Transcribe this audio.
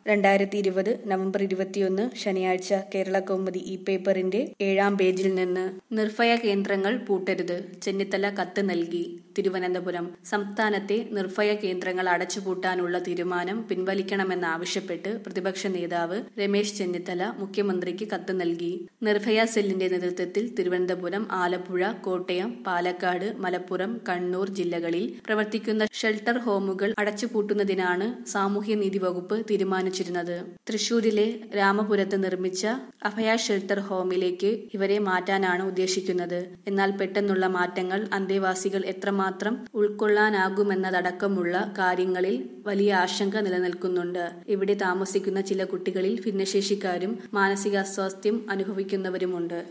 രണ്ടായിരത്തി ഇരുപത് നവംബർ ഇരുപത്തിയൊന്ന് ശനിയാഴ്ച കേരള കൗമുദി ഈ പേപ്പറിന്റെ ഏഴാം പേജിൽ നിന്ന് നിർഭയ കേന്ദ്രങ്ങൾ പൂട്ടരുത് ചെന്നിത്തല കത്ത് നൽകി തിരുവനന്തപുരം സംസ്ഥാനത്തെ നിർഭയ കേന്ദ്രങ്ങൾ അടച്ചുപൂട്ടാനുള്ള തീരുമാനം പിൻവലിക്കണമെന്നാവശ്യപ്പെട്ട് പ്രതിപക്ഷ നേതാവ് രമേശ് ചെന്നിത്തല മുഖ്യമന്ത്രിക്ക് കത്ത് നൽകി നിർഭയ സെല്ലിന്റെ നേതൃത്വത്തിൽ തിരുവനന്തപുരം ആലപ്പുഴ കോട്ടയം പാലക്കാട് മലപ്പുറം കണ്ണൂർ ജില്ലകളിൽ പ്രവർത്തിക്കുന്ന ഷെൽട്ടർ ഹോമുകൾ അടച്ചുപൂട്ടുന്നതിനാണ് സാമൂഹ്യനീതി വകുപ്പ് തീരുമാനിച്ചിരുന്നത് തൃശൂരിലെ രാമപുരത്ത് നിർമ്മിച്ച അഭയ ഷെൽട്ടർ ഹോമിലേക്ക് ഇവരെ മാറ്റാനാണ് ഉദ്ദേശിക്കുന്നത് എന്നാൽ പെട്ടെന്നുള്ള മാറ്റങ്ങൾ അന്തേവാസികൾ എത്രമാത്രം ഉൾക്കൊള്ളാനാകുമെന്നതടക്കമുള്ള കാര്യങ്ങളിൽ വലിയ ആശങ്ക നിലനിൽക്കുന്നുണ്ട് ഇവിടെ താമസിക്കുന്ന ചില കുട്ടികളിൽ ഭിന്നശേഷിക്കാരും മാനസികാസ്വാസ്ഥ്യം അനുഭവിക്കുന്നവരുമുണ്ട്